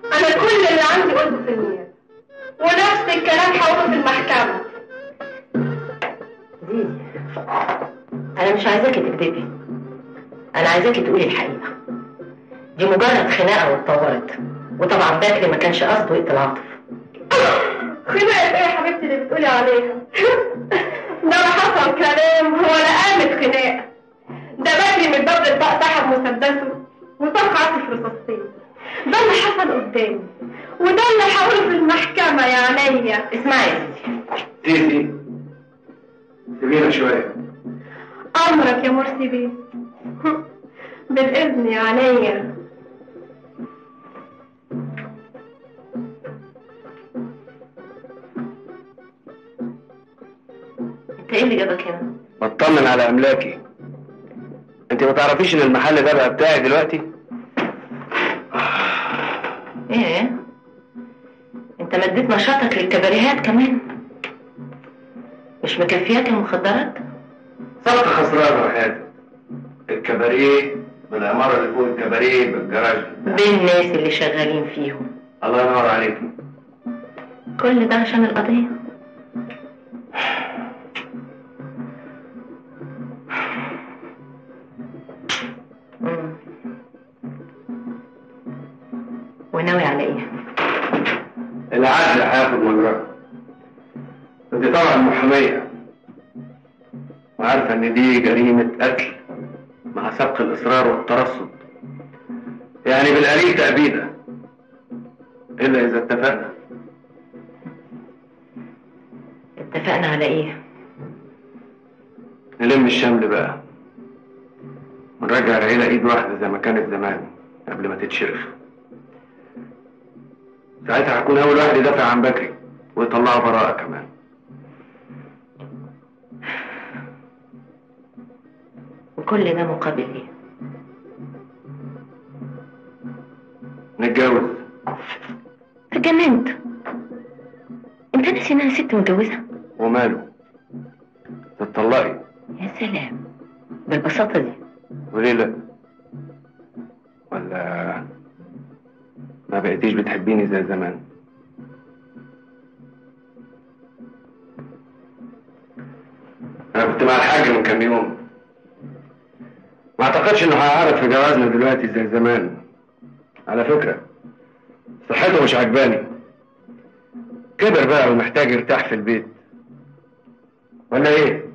انا كل اللي عندي قلته في النيابه ونفس الكلام هقوله في المحكمه زيزي انا مش عايزاكي تكذبي انا عايزاكي تقولي الحقيقه دي مجرد خناقه واتطورت وطبعا بكري ما كانش قصده يقتل عاطف خناقة ايه يا حبيبتي اللي بتقولي عليها ده لا حصل كلام ولا قامت خناقة ده بكري من باب الباب سحب مسدسه وطلق عاطف رصاصتين ده اللي حصل قدامي وده اللي هقوله في المحكمة يا عينيا اسمعي يا زيزي تيتي سيبينا شوية أمرك يا مرسي بيه بالإذن يا عينيا انت ايه اللي جابك هنا بطمن على املاكي انت ما تعرفيش ان المحل ده بقى بتاعي دلوقتي ايه انت مديت نشاطك للكباريهات كمان مش مكفياك المخدرات صفقة خسرانة وحياتي الكباريه بالعمارة اللي فوق الكباريه بالجراج بين الناس اللي شغالين فيهم الله ينور عليكي كل ده عشان القضية مم. وناوي على ايه؟ العدل هياخد مجراه انت طبعا محامية وعارفة ان دي جريمة قتل مع سبق الاصرار والترصد يعني بالقليل تأبيدة الا اذا اتفقنا اتفقنا على ايه؟ نلم الشمل بقى ونرجع العيلة ايد واحدة زي ما كانت زمان قبل ما تتشرخ ساعتها هكون اول واحد يدافع عن بكري ويطلعه براءة كمان وكل ده مقابل ايه؟ نتجوز اتجننت انت ناسي انها ست متجوزة؟ وماله تتطلقي يا سلام بالبساطة دي وليه لا ولا ما بقيتيش بتحبيني زي زمان انا كنت مع الحاج من كام يوم ما اعتقدش انه هيعرض في جوازنا دلوقتي زي زمان على فكرة صحته مش عجباني كبر بقى ومحتاج يرتاح في البيت ولا ايه